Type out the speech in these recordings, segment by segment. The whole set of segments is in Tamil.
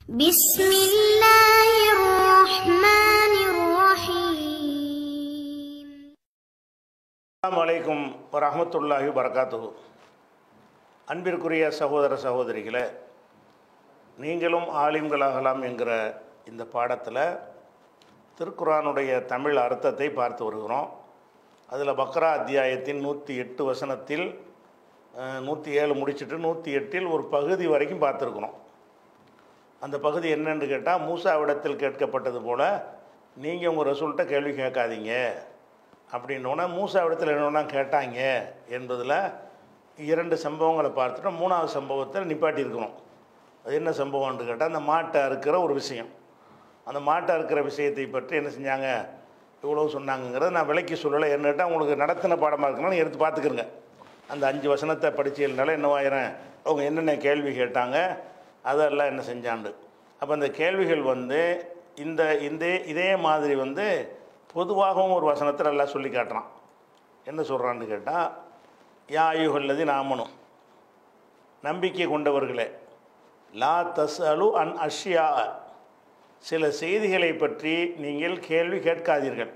بسم الله الرحمن الرحيم அஸ்ஸலாமு அலைக்கும் வரஹ்மத்துல்லாஹி வரகாத்துஹு அன்பிற்குரிய சகோதர சகோதரிகளே நீங்களும் ஆலிம்களாகலாம் என்கிற இந்த பாடத்தில் திருக்குரானுடைய தமிழ் அர்த்தத்தை பார்த்து வருகிறோம் அதில் பக்ரா அத்தியாயத்தின் நூற்றி எட்டு வசனத்தில் நூற்றி ஏழு முடிச்சுட்டு நூற்றி எட்டில் ஒரு பகுதி வரைக்கும் பார்த்துருக்குறோம் அந்த பகுதி என்னன்னு கேட்டால் மூசாவிடத்தில் கேட்கப்பட்டது போல் நீங்கள் உங்கள் ரசூல்கிட்ட கேள்வி கேட்காதீங்க அப்படின்னோடனே மூசாவிடத்தில் என்னென்னா கேட்டாங்க என்பதில் இரண்டு சம்பவங்களை பார்த்துட்டு மூணாவது சம்பவத்தில் நிப்பாட்டியிருக்கிறோம் அது என்ன சம்பவம்னு கேட்டால் அந்த மாட்டை அறுக்கிற ஒரு விஷயம் அந்த மாட்டை அறுக்கிற விஷயத்தை பற்றி என்ன செஞ்சாங்க இவ்வளோ சொன்னாங்கங்கிறத நான் விலைக்கு சொல்லலை என்ன கேட்டால் உங்களுக்கு நடத்தின பாடமாக இருக்கணும்னு எடுத்து பார்த்துக்கிறங்க அந்த அஞ்சு வசனத்தை படிச்சதுனால என்னவாயிரம் அவங்க என்னென்ன கேள்வி கேட்டாங்க அதெல்லாம் என்ன செஞ்சாண்டு அப்போ அந்த கேள்விகள் வந்து இந்த இந்த இதே மாதிரி வந்து பொதுவாகவும் ஒரு வசனத்தில் எல்லாம் சொல்லி காட்டுறான் என்ன சொல்கிறான்னு கேட்டால் யா ஆயுகல்லது நாமனும் நம்பிக்கை கொண்டவர்களே லா தஸ் அலு அன் அஷ்யா சில செய்திகளை பற்றி நீங்கள் கேள்வி கேட்காதீர்கள்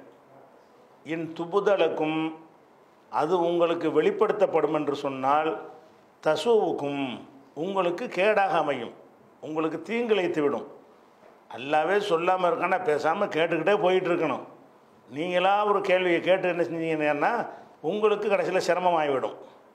இன் துபுதலுக்கும் அது உங்களுக்கு வெளிப்படுத்தப்படும் என்று சொன்னால் தசுவுக்கும் உங்களுக்கு கேடாக அமையும் உங்களுக்கு தீங்கிழைத்து விடும் அல்லாவே சொல்லாமல் இருக்கானா பேசாமல் கேட்டுக்கிட்டே போயிட்டு இருக்கணும் நீங்களாக ஒரு கேள்வியை கேட்டு என்ன செஞ்சீங்கன்னா உங்களுக்கு கடைசியில் சிரமமாகிவிடும்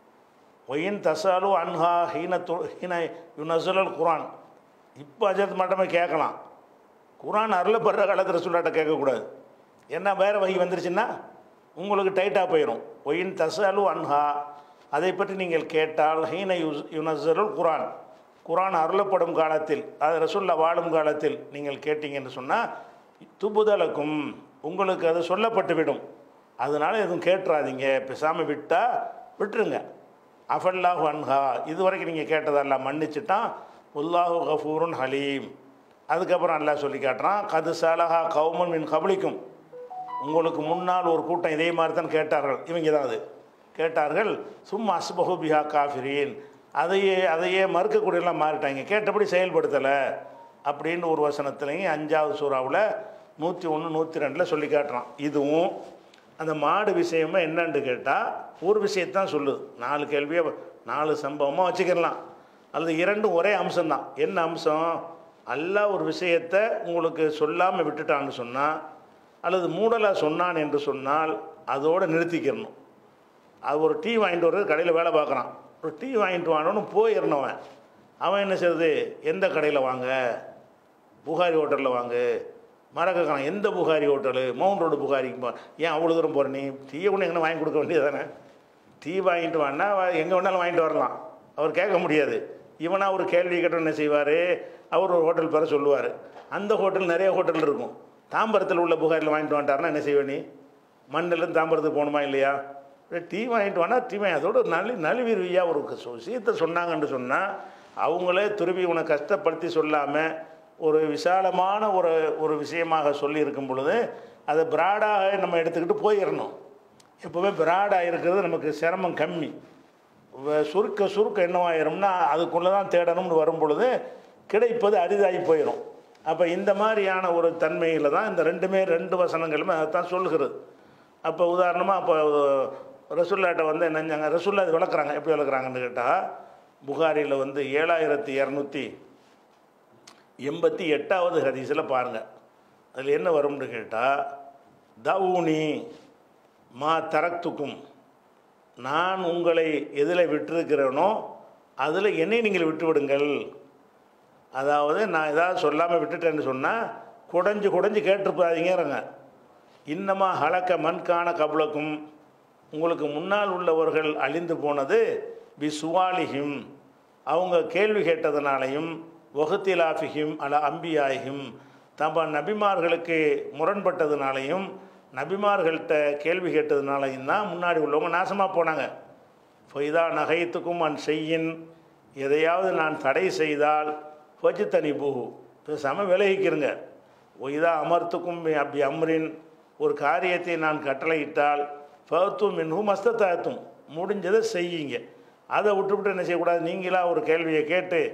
ஒயின் தசாலு அன்ஹா ஹீன து ஹீன யுனசுலல் குரான் இப்போ அஜத் மட்டுமே கேட்கலாம் குரான் அருளப்படுற காலத்தில் சொல்லாட்ட கேட்கக்கூடாது ஏன்னா வேறு வகை வந்துருச்சுன்னா உங்களுக்கு டைட்டாக போயிடும் ஒயின் தசாலு அன்ஹா அதை பற்றி நீங்கள் கேட்டால் ஹீன யுஸ் யுனசருல் குரான் குரான் அருளப்படும் காலத்தில் அது ரசுல்லா வாழும் காலத்தில் நீங்கள் கேட்டீங்கன்னு சொன்னால் துபுதலுக்கும் உங்களுக்கு அது சொல்லப்பட்டு விடும் அதனால் எதுவும் கேட்டுறாதீங்க பேசாமல் விட்டால் விட்டுருங்க அஃபல்லாஹு அன்ஹா இது வரைக்கும் நீங்கள் கேட்டதெல்லாம் மன்னிச்சுட்டான் உல்லாஹு கஃபூருன் ஹலீம் அதுக்கப்புறம் அல்லாஹ் சொல்லி காட்டுறான் கது சலஹா கவுமன் மின் கபலிக்கும் உங்களுக்கு முன்னால் ஒரு கூட்டம் இதே மாதிரி தான் கேட்டார்கள் இவங்க தான் அது கேட்டார்கள் சும்மா அஸ்பஹு பிஹா காஃபிரீன் அதையே அதையே மறுக்கக்கூடியெல்லாம் மாறிட்டாங்க கேட்டபடி செயல்படுத்தலை அப்படின்னு ஒரு வசனத்துலையும் அஞ்சாவது சூறாவில் நூற்றி ஒன்று நூற்றி ரெண்டில் சொல்லி காட்டுறான் இதுவும் அந்த மாடு விஷயமா என்னன்னு கேட்டால் ஒரு விஷயத்தான் சொல்லுது நாலு கேள்வியை நாலு சம்பவமாக வச்சுக்கிடலாம் அல்லது இரண்டும் ஒரே அம்சம்தான் என்ன அம்சம் அல்லாஹ் ஒரு விஷயத்தை உங்களுக்கு சொல்லாமல் விட்டுட்டான்னு சொன்னால் அல்லது மூடலாக சொன்னான் என்று சொன்னால் அதோடு நிறுத்திக்கிறணும் அது ஒரு டீ வாங்கிட்டு வர்றது கடையில் வேலை பார்க்குறான் ஒரு டீ வாங்கிட்டு வாங்கணும்னு போயிடணும் அவன் அவன் என்ன செய்யுது எந்த கடையில் வாங்க புகாரி ஹோட்டலில் வாங்கு மறக்கலாம் எந்த புகாரி ஹோட்டலு மவுண்ட் ரோடு புகாரிக்கு போ ஏன் அவ்வளோ தூரம் போகிற நீ டீயை ஒன்று எங்கே வாங்கி கொடுக்க வேண்டியது தானே டீ வாங்கிட்டு வான்னா எங்கே வேணாலும் வாங்கிட்டு வரலாம் அவர் கேட்க முடியாது இவனா ஒரு கேள்வி கேட்டோம் என்ன செய்வார் அவர் ஒரு ஹோட்டல் பேர சொல்லுவார் அந்த ஹோட்டல் நிறைய ஹோட்டல் இருக்கும் தாம்பரத்தில் உள்ள புகாரில் வாங்கிட்டு வந்துட்டாருன்னா என்ன செய்வ நீ மண்ணிலேருந்து தாம்பரத்துக்கு போகணுமா இல்லையா டீ வாங்கிட்டு வானா டீ வாங்கி அதோட நலி நழுவிருவியா ஒரு விஷயத்தை சொன்னாங்கன்னு சொன்னால் அவங்களே துருவி உன்னை கஷ்டப்படுத்தி சொல்லாமல் ஒரு விசாலமான ஒரு ஒரு விஷயமாக சொல்லி இருக்கும் பொழுது அதை பிராடாக நம்ம எடுத்துக்கிட்டு போயிடணும் எப்போவுமே பிராடாக இருக்கிறது நமக்கு சிரமம் கம்மி வ- சுருக்க சுருக்க என்னவாயிரும்னா அதுக்குள்ளே தான் தேடணும்னு வரும் பொழுது கிடைப்பது அரிதாகி போயிடும் அப்போ இந்த மாதிரியான ஒரு தன்மையில் தான் இந்த ரெண்டுமே ரெண்டு வசனங்களுமே அதைத்தான் சொல்கிறது அப்போ உதாரணமாக அப்போ ரசுல்லாட்ட வந்து என்னஞ்சாங்க ரசுல்லா இது விளக்குறாங்க எப்படி விளக்குறாங்கன்னு கேட்டால் புகாரியில் வந்து ஏழாயிரத்தி இரநூத்தி எண்பத்தி எட்டாவது ஹதீஸில் பாருங்கள் அதில் என்ன வரும்னு கேட்டால் தவுனி மா தரக்துக்கும் நான் உங்களை எதில் விட்டிருக்கிறேனோ அதில் என்னை நீங்கள் விட்டு விடுங்கள் அதாவது நான் ஏதாவது சொல்லாமல் விட்டுட்டேன்னு சொன்னால் குடஞ்சு குடஞ்சு கேட்டிருப்பாதீங்கிறங்க இன்னமா ஹலக்க மண்கான கபலக்கும் உங்களுக்கு முன்னால் உள்ளவர்கள் அழிந்து போனது பி சுவாலிஹிம் அவங்க கேள்வி கேட்டதுனாலையும் வகுத்திலாஃபிஹிம் அல அம்பியாயிஹிம் தம்ப நபிமார்களுக்கு முரண்பட்டதுனாலையும் நபிமார்கள்ட்ட கேள்வி கேட்டதுனாலையும் தான் முன்னாடி உள்ளவங்க நாசமாக போனாங்க ஃபைதா நகைத்துக்கும் அன் செய்யின் எதையாவது நான் தடை செய்தால் ஃபஜு தனி பூ பேசாமல் விலகிக்கிறங்க ஒய்தா அமர்த்துக்கும் அப்படி அம்ரின் ஒரு காரியத்தை நான் கட்டளையிட்டால் ஃபத்தும் மின்ஹும் மஸ்தத்தாத்தும் முடிஞ்சதை செய்யுங்க அதை விட்டுவிட்டு என்ன செய்யக்கூடாது நீங்களா ஒரு கேள்வியை கேட்டு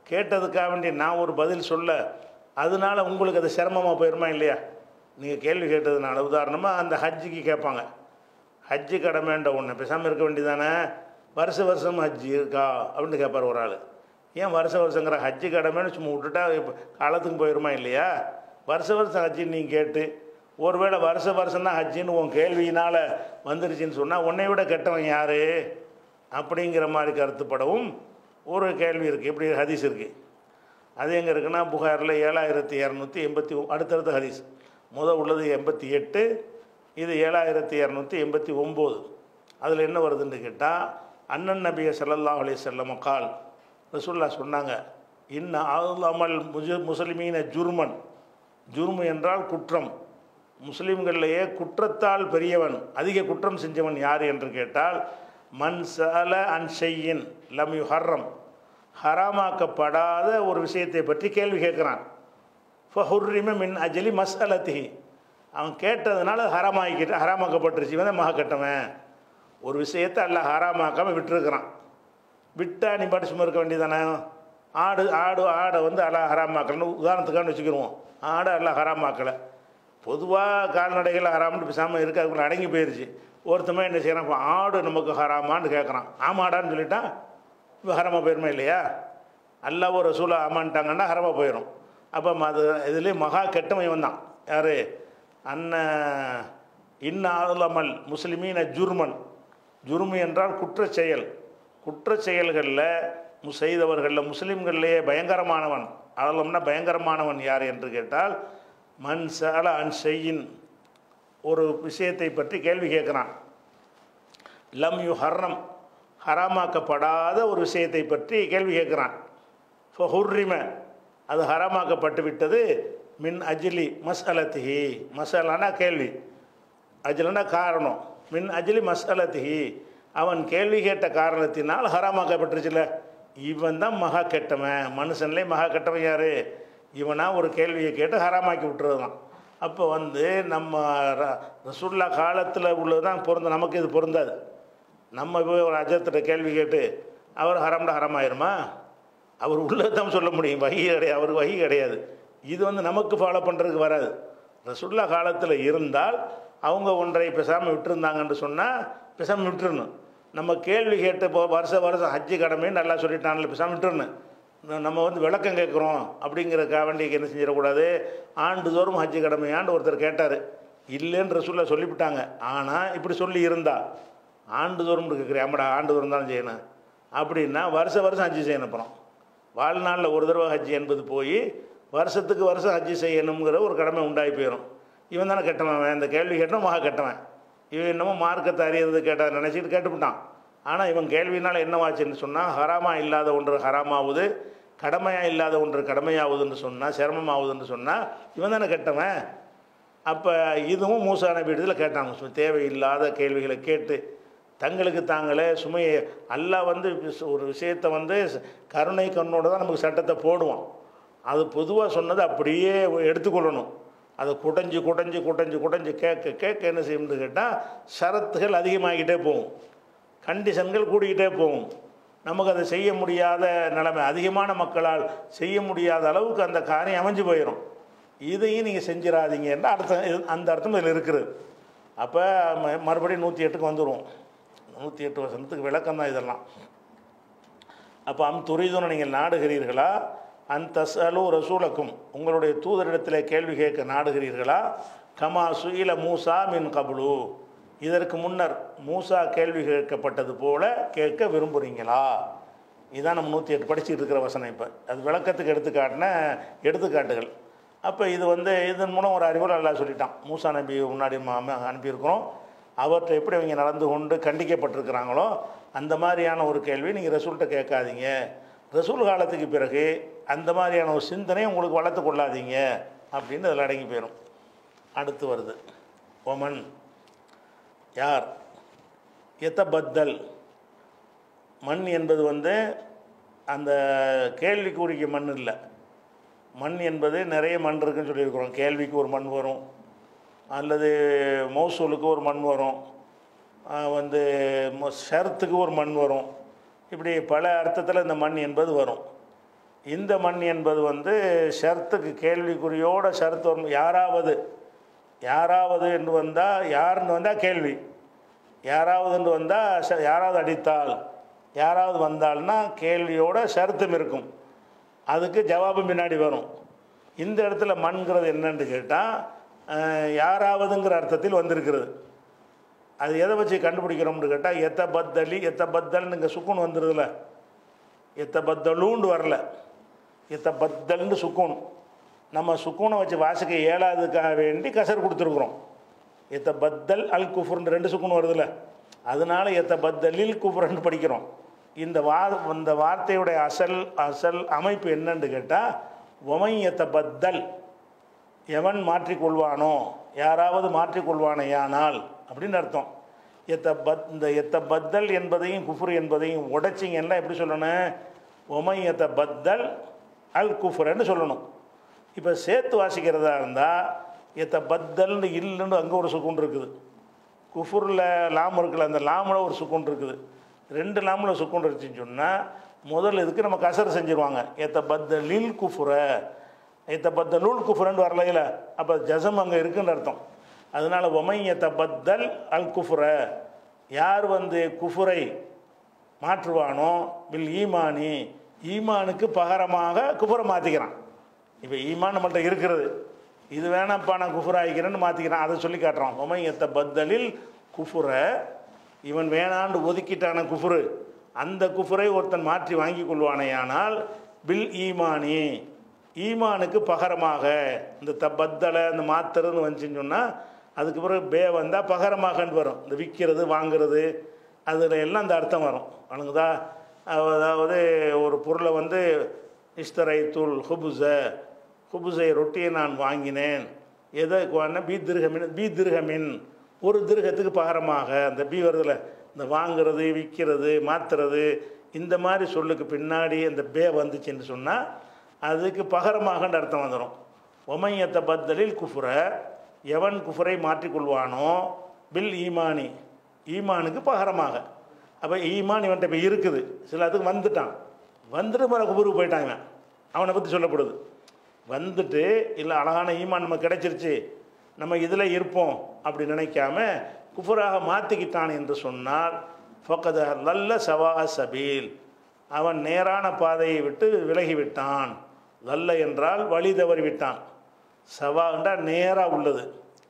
கேட்டதுக்காக வேண்டி நான் ஒரு பதில் சொல்ல அதனால உங்களுக்கு அது சிரமமாக போயிருமா இல்லையா நீங்கள் கேள்வி கேட்டதுனால உதாரணமாக அந்த ஹஜ்ஜுக்கு கேட்பாங்க ஹஜ்ஜு கடமைன்ற ஒன்று பேசாமல் இருக்க வேண்டியதானே வருஷ வருஷம் ஹஜ்ஜி இருக்கா அப்படின்னு கேட்பார் ஒரு ஆள் ஏன் வருஷ வருஷங்கிற ஹஜ்ஜு கடமைன்னு சும்மா விட்டுட்டா இப்போ காலத்துக்கு போயிருமா இல்லையா வருஷ வருஷம் ஹஜ்ஜின்னு நீங்கள் கேட்டு ஒருவேளை வருஷ வருஷம் தான் ஹஜ்ஜின்னு உன் கேள்வியினால் வந்துருச்சுன்னு சொன்னால் உன்னை விட கெட்டவன் யார் அப்படிங்கிற மாதிரி கருத்துப்படவும் ஒரு கேள்வி இருக்குது இப்படி ஹதீஸ் இருக்குது அது எங்கே இருக்குன்னா புகாரில் ஏழாயிரத்தி இரநூத்தி எண்பத்தி ஒ- அடுத்தடுத்த ஹதீஸ் முத உள்ளது எண்பத்தி எட்டு இது ஏழாயிரத்தி இரநூத்தி எண்பத்தி ஒம்பது அதில் என்ன வருதுன்னு கேட்டால் அண்ணன் நபிய ஸல்லல்லாஹு அலைஹி வஸல்லம் கால் ரசூல்லா சொன்னாங்க இன்ன அமல் முஜு முஸ்லிமீன ஜுர்மன் ஜுர்மு என்றால் குற்றம் முஸ்லீம்களிலேயே குற்றத்தால் பெரியவன் அதிக குற்றம் செஞ்சவன் யார் என்று கேட்டால் மன் சல அன் ஷையின் லம் யு ஹர்ரம் ஹராமாக்கப்படாத ஒரு விஷயத்தை பற்றி கேள்வி கேட்குறான் ஃபஹுர்ரிம மின் அஜலி மஸ்அலத்திஹி அவன் கேட்டதுனால ஹராமாக்கிட்டு ஹராமாக்கப்பட்டுருச்சு இவன் தான் மகா கட்டவன் ஒரு விஷயத்தை அல்ல ஹராமாக்காமல் விட்டுருக்கிறான் விட்டா நீ பாட்டு சும்மா இருக்க வேண்டியதானே ஆடு ஆடு ஆடை வந்து அல்ல ஹராமாக்கலன்னு உதாரணத்துக்கான வச்சுக்கிடுவோம் ஆடை அல்ல ஹராமாக்கலை பொதுவாக கால்நடைகள் ஹராம்னு பேசாமல் இருக்கு அதுக்குள்ள அடங்கி போயிருச்சு ஒருத்தமே என்ன செய்யறான் இப்போ ஆடு நமக்கு ஹராமான்னு கேட்குறான் ஆமாடான்னு சொல்லிட்டான் இப்போ ஹராமா போயிருமா இல்லையா அல்லாஹ் ஒரு ரசூலா ஆமான்ட்டாங்கன்னா ஹரமா போயிடும் அப்போ அது இதுலேயே மகா கெட்டவன் இவன் தான் யார் அண்ணன் இன்னாமல் முஸ்லிமீன ஜுர்மன் ஜுர்மு என்றால் குற்றச் செயல் குற்றச் செயல்களில் மு- செய்தவர்களில் முஸ்லீம்களிலேயே பயங்கரமானவன் அதெல்லாம்னா பயங்கரமானவன் யார் என்று கேட்டால் மன் சல அன் செய்யின் ஒரு விஷயத்தை பற்றி கேள்வி கேட்குறான் லம் யு ஹர்ரம் ஹராமாக்கப்படாத ஒரு விஷயத்தை பற்றி கேள்வி கேட்குறான் ஃபஹுர்ரிம அது ஹராமாக்கப்பட்டு விட்டது மின் அஜிலி மஸ்அலத்திஹி மசாலானா கேள்வி அஜிலனா காரணம் மின் அஜிலி மஸ்அலத்திஹி அவன் கேள்வி கேட்ட காரணத்தினால் ஹராமாக்கப்பட்டுருச்சுல இவன் தான் மகா கெட்டவன் மனுஷன்லே மகா கெட்டவன் யார் இவனா ஒரு கேள்வியை கேட்டு ஹராமாக்கி விட்டுறதுதான் அப்போ வந்து நம்ம ர- ரசூல்லா காலத்தில் உள்ளது தான் பொருந்த நமக்கு இது பொருந்தாது நம்ம போய் ஒரு அஜத்திட்ட கேள்வி கேட்டு அவர் ஹராம்டா ஹராமாயிருமா அவர் உள்ளதான் சொல்ல முடியும் வகி கிடையாது அவர் வகி கிடையாது இது வந்து நமக்கு ஃபாலோ பண்ணுறதுக்கு வராது ரசுல்லா காலத்தில் இருந்தால் அவங்க ஒன்றை பேசாமல் விட்டுருந்தாங்கன்னு சொன்னால் பேசாமல் விட்டுறணும் நம்ம கேள்வி கேட்டு இப்போ வருஷம் வருஷம் ஹஜ்ஜி கடமைன்னு நல்லா சொல்லிட்டான்ல பேசாமல் விட்டுறணும் ந- நம்ம வந்து விளக்கம் கேட்குறோம் அப்படிங்கிறக்காக வேண்டிய என்ன செஞ்சிடக்கூடாது ஆண்டுதோறும் ஹஜ்ஜி கடமையாண்டு ஒருத்தர் கேட்டார் இல்லைன்னு ரசூல்லா சொல்லிவிட்டாங்க ஆனால் இப்படி சொல்லி இருந்தா ஆண்டுதோறும் கேட்குறேன் ஆமாடா ஆண்டுதோறும் தான் செய்யணும் அப்படின்னா வருஷ வருஷம் ஹஜ்ஜி செய்யணும் அப்புறம் வாழ்நாளில் ஒரு தடவை ஹஜ்ஜி என்பது போய் வருஷத்துக்கு வருஷம் ஹஜ்ஜி செய்யணுங்கிற ஒரு கடமை உண்டாகி போயிடும் இவன் தானே கெட்டவன் அவன். இந்த கேள்வி கேட்டவன் மகா கெட்டவன் இவன் என்னமோ மார்க்கத்தை அறியறது கேட்டா நினச்சிட்டு கேட்டுவிட்டான் ஆனால் இவன் கேள்வினால் என்னவாச்சுன்னு சொன்னால் ஹராமா இல்லாத ஒன்று ஹராமாவுது கடமையாக இல்லாத ஒன்று கடமையாகுதுன்னு சொன்னால் சிரமமாகுதுன்னு சொன்னால் இவன் தானே கெட்டவன் அப்போ இதுவும் மூசா நபி இடத்துல கேட்டாங்க சு- தேவையில்லாத கேள்விகளை கேட்டு தங்களுக்கு தாங்களே சுமையை அல்லாஹ் வந்து விஸ்- ஒரு விஷயத்தை வந்து ச- கருணை கண்ணோட தான் நமக்கு சட்டத்தை போடுவோம் அது பொதுவாக சொன்னது அப்படியே எடுத்துக்கொள்ளணும் அதை குடைஞ்சு குடைஞ்சு குடைஞ்சு குடைஞ்சு கேட்க கேட்க என்ன செய்யணும்னு கேட்டால் ஷரத்துகள் அதிகமாகிட்டே போகும் கண்டிஷன்கள் கூடிக்கிட்டே போகும் நமக்கு அதை செய்ய முடியாத நிலைமை அதிகமான மக்களால் செய்ய முடியாத அளவுக்கு அந்த காரியம் அமைஞ்சு போயிடும் இதையும் நீங்கள் செஞ்சிடாதீங்கன்ற அர்த்தம் இது- அந்த அர்த்தம் இதில் இருக்குது அப்போ மறுபடியும் நூற்றி எட்டுக்கு வந்துடுவோம் நூற்றி எட்டு வருஷத்துக்கு விளக்கம் தான் இதெல்லாம் அப்போ அம் துரிதுன்னு நீங்கள் நாடுகிறீர்களா அன் தஸ்அலு ரசூலக்கும் உங்களுடைய தூதரிடத்தில் கேள்வி கேட்க நாடுகிறீர்களா கமா சுயில மூசா மின் கபுலு இதற்கு முன்னர் மூசா கேள்வி கேட்கப்பட்டது போல கேட்க விரும்புகிறீங்களா இதான் நம்ம நூற்றி எட்டு படிச்சுட்டு இருக்கிற வசனம் இப்போ அது விளக்கத்துக்கு எடுத்துக்காட்டின எடுத்துக்காட்டுகள் அப்போ இது வந்து இதன் மூலம் ஒரு அறிவுரை அல்லாஹ் சொல்லிட்டான் மூசா நபி முன்னாடி ம- ம- அனுப்பியிருக்கிறோம் அவர்கிட்ட எப்படி அவங்க நடந்து கொண்டு கண்டிக்கப்பட்டிருக்கிறாங்களோ அந்த மாதிரியான ஒரு கேள்வி நீங்கள் ரசூல்கிட்ட கேட்காதீங்க ரசூல் காலத்துக்கு பிறகு அந்த மாதிரியான ஒரு சிந்தனை உங்களுக்கு வளர்த்து கொள்ளாதீங்க அப்படின்னு அதில் அடங்கி போயிடும் அடுத்து வருது ஒமன் யார் எத்தபத்தல் மண் என்பது வந்து அந்த கேள்விக்குரிய மண் இல்லை மண் என்பது நிறைய மண் இருக்குன்னு சொல்லியிருக்கிறோம் கேள்விக்கு ஒரு மண் வரும் அல்லது மௌசூலுக்கு ஒரு மண் வரும் ஆஹ் வந்து மொ- ஷரத்துக்கு ஒரு மண் வரும் இப்படி பல அர்த்தத்தில் இந்த மண் என்பது வரும் இந்த மண் என்பது வந்து ஷர்த்துக்கு கேள்விக்குறியோட ஷர்த்து வரும் யாராவது யாராவது என்று வந்தால் யாருன்னு வந்தால் கேள்வி யாராவதுன்னு வந்தால் யாராவது அடித்தால் யாராவது வந்தால்னா கேள்வியோட ஷர்த்தும் இருக்கும் அதுக்கு ஜவாபு பின்னாடி வரும் இந்த இடத்துல மண்கிறது என்னன்னு கேட்டால் யாராவதுங்கிற அர்த்தத்தில் வந்திருக்கிறது அது எதை வச்சு கண்டுபிடிக்கிறோம்னு கேட்டால் எத்த பத்தலி எத்த பத்தல்னு இங்கே சுக்குன் வந்துடுதுல எத்த பத்தலூண்டு வரல எத்த பத்தல்னு சுக்கூன் நம்ம சுக்கூனை வச்சு வாசிக்க இயலாததுக்காக வேண்டி கசர் கொடுத்துருக்குறோம் எத்த பத்தல் அல் குஃபுர்னு ரெண்டு சுக்குன் வருதுல்ல அதனால எத்த பத்தலில் குஃபுர்னு படிக்கிறோம் இந்த வா இந்த வார்த்தையுடைய அசல் அசல் அமைப்பு என்னன்னு கேட்டால் ஒமை எத்த பத்தல் எவன் மாற்றிக்கொள்வானோ யாராவது மாற்றிக்கொள்வானேயானால் அப்படின்னு அர்த்தம் எத்த பத் இந்த எத்த பத்தல் என்பதையும் குஃபுர் என்பதையும் உடைச்சிங்கன்னா எப்படி சொல்லணும் ஒமை எத்த பத்தல் அல் குஃபுரன்னு சொல்லணும் இப்போ சேர்த்து வாசிக்கிறதா இருந்தால் எத்த பத்தல்னு இல்லைன்னு அங்கே ஒரு சுக்குன் இருக்குது குஃபுரில் லாம் இருக்குல்ல அந்த லாமில் ஒரு சுக்குன் இருக்குது ரெண்டு லாமில் சுக்குன் இருந்துச்சுன்னு சொன்னால் முதல் இதுக்கு நம்ம கசர் செஞ்சுருவாங்க எத்த பத்தலில் குஃபுர எத்த பத்தலுல் குஃபுரன்னு வரலையில அப்போ ஜசம் அங்கே இருக்குன்னு அர்த்தம் அதனால் ஒமையத்த பத்தல் அல் குஃபுர யார் வந்து குஃபுரை மாற்றுவானோ பில் ஈமானி ஈமானுக்கு பகரமாக குஃபுரை மாற்றிக்கிறான் இப்போ ஈமான் நம்மள்ட்ட இருக்கிறது இது வேணாம்ப்பா நான் குஃபுர் ஆகிக்கிறேன்னு மாற்றிக்கிறான் அதை சொல்லி காட்டுறான் ஒமையத்த பத்தலில் குஃபுரை இவன் வேணாண்டு ஒதுக்கிட்டான குஃபுரு அந்த குஃபுரை ஒருத்தன் மாற்றி வாங்கி கொள்வானேயானால் பில் ஈமானி ஈமானுக்கு பகரமாக இந்த த பத்தலை இந்த மாத்துறதுன்னு வந்துச்சுன்னு சொன்னால் அதுக்கு பிறகு பே வந்தால் பகரமாகன்னு வரும் இந்த விற்கிறது வாங்குறது அதில் எல்லாம் அந்த அர்த்தம் வரும் வணங்குதா அதாவது ஒரு பொருளை வந்து இஸ்தரை தூள் ஹுபுச ஹுபுசை ரொட்டியை நான் வாங்கினேன் எதை வாங்கினேன் பி திருகமின் பி திருகமின் ஒரு திருகத்துக்கு பகரமாக அந்த பி வருதுல இந்த வாங்குறது விற்கிறது மாத்துறது இந்த மாதிரி சொல்லுக்கு பின்னாடி அந்த பே வந்துச்சுன்னு சொன்னால் அதுக்கு பகரமாகன்ற அர்த்தம் வந்துடும் ஒமையத்த பத்தலில் குஃபுர எவன் குஃபுரை மாற்றிக்கொள்வானோ பில் ஈமானி ஈமானுக்கு பகரமாக அப்போ ஈமான் இவன்கிட்ட இப்போ இருக்குது சில அதுக்கு வந்துட்டான் வந்துட்டு மேலே குபுருக்கு போயிட்டான் இவன் அவனை பற்றி சொல்லப்படுது வந்துட்டு இல்லை அழகான ஈமான் நம்ம கிடைச்சிருச்சு நம்ம இதில் இருப்போம் அப்படி நினைக்காம குஃபுராக மாற்றிக்கிட்டான் என்று சொன்னால் ஃபொக்கத நல்ல சவா சபீல் அவன் நேரான பாதையை விட்டு விலகிவிட்டான் நல்ல என்றால் வழி தவறி விட்டான் சவா என்றால் நேராக உள்ளது